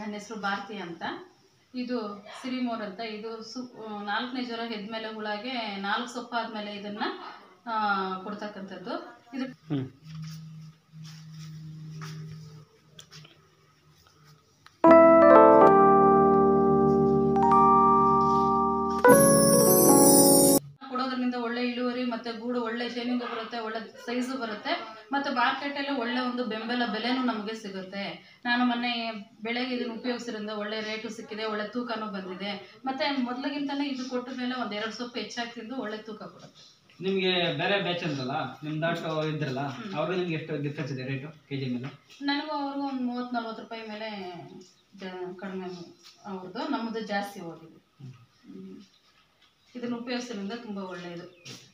ನನ್ನ ಹೆಸರು ಭಾರತಿ ಅಂತ ಇದು ಸಿರಿಮೋರ್ ಅಂತ ಇದು ಸು ನಾಲ್ಕನೇ ಜ್ವರ ಎದ್ಮೇಲೆ ಹುಳಗೆ ನಾಲ್ಕು ಸೊಪ್ಪು ಆದಮೇಲೆ ಇದನ್ನು ಕೊಡ್ತಕ್ಕಂಥದ್ದು ಇದು ಹ್ಞೂ ಕೊಡೋದ್ರಿಂದ ಒಳ್ಳೆ ಇಳುವರಿ ಮತ್ತೆ ಗೂಡು ಒಳ್ಳೆ ಶೈನಿಂಗ್ ಬರುತ್ತೆ ಒಳ್ಳೆ ಸೈಜು ಬರುತ್ತೆ ಮತ್ತೆ ಮಾರ್ಕೆಟಲ್ಲಿ ಒಳ್ಳೆ ಒಂದು ಬೆಂಬಲ ಬೆಲೆನೂ ನಮಗೆ ಸಿಗುತ್ತೆ ನಾನು ಮೊನ್ನೆ ಬೆಳೆಗೆ ಇದನ್ನು ಉಪಯೋಗಿಸಿದ್ರಿಂದ ಒಳ್ಳೆ ರೇಟು ಸಿಕ್ಕಿದೆ ಒಳ್ಳೆ ತೂಕನೂ ಬಂದಿದೆ ಮತ್ತೆ ಮೊದಲಿಗಿಂತಲೇ ಇದು ಕೊಟ್ಟ ಮೇಲೆ ಒಂದು ಎರಡು ಸೊಪ್ಪು ಹೆಚ್ಚಾಗಿ ತಿಂದು ಒಳ್ಳೆ ತೂಕ ಕೊಡುತ್ತೆ ನಿಮಗೆ ಬೇರೆ ಬ್ಯಾಚ್ ಅಂದ್ರಲ್ಲ ನಿಮ್ಮ ದಾಟು ಇದ್ರಲ್ಲ ಅವ್ರಿಗೆ ನಿಮ್ಗೆ ಎಷ್ಟು ಡಿಫ್ರೆನ್ಸ್ ಇದೆ ರೇಟು ಕೆ ಜಿ ಮೇಲೆ ನನಗೂ ಅವ್ರಿಗೂ ಒಂದು ಮೂವತ್ತು ನಲ್ವತ್ತು ರೂಪಾಯಿ ಮೇಲೆ ಜ- ಕಡಿಮೆ ಅವ್ರದ್ದು ನಮ್ಮದು ಜಾಸ್ತಿ ಹೋಗಿದೆ ಹ್ಮ್. ಇದನ್ನು ಉಪಯೋಗಿಸೋದ್ರಿಂದ ತುಂಬ ಒಳ್ಳೆಯದು